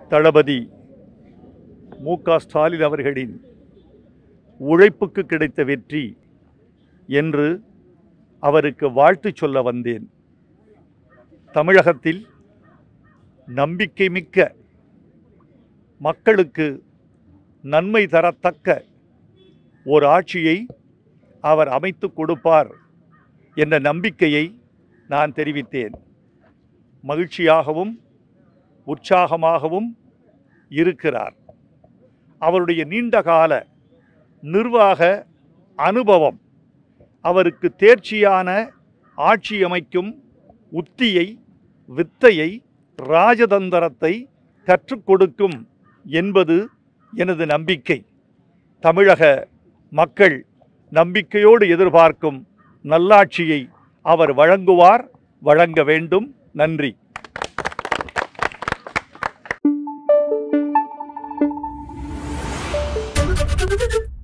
தளபதி மு க ஸ்டாலின் அவர்களின் உழைப்புக்கு கிடைத்த வெற்றி என்று அவருக்கு வாழ்த்து சொல்ல வந்தேன் தமிழகத்தில் நம்பிக்கை மிக்க மக்களுக்கு நன்மை தரத்தக்க ஒரு ஆட்சியை அவர் அமைத்து கொடுப்பார் என்ற நம்பிக்கையை நான் தெரிவித்தேன் மகிழ்ச்சியாகவும் உற்சாகமாகவும் இருக்கிறார் அவருடைய நீண்டகால நிர்வாக அனுபவம் அவருக்கு தேர்ச்சியான ஆட்சி அமைக்கும் உத்தியை வித்தையை ராஜதந்திரத்தை கற்றுக் கொடுக்கும் என்பது எனது நம்பிக்கை தமிழக மக்கள் நம்பிக்கையோடு எதிர்பார்க்கும் நல்லாட்சியை அவர் வழங்குவார் வழங்க வேண்டும் நன்றி Thank you.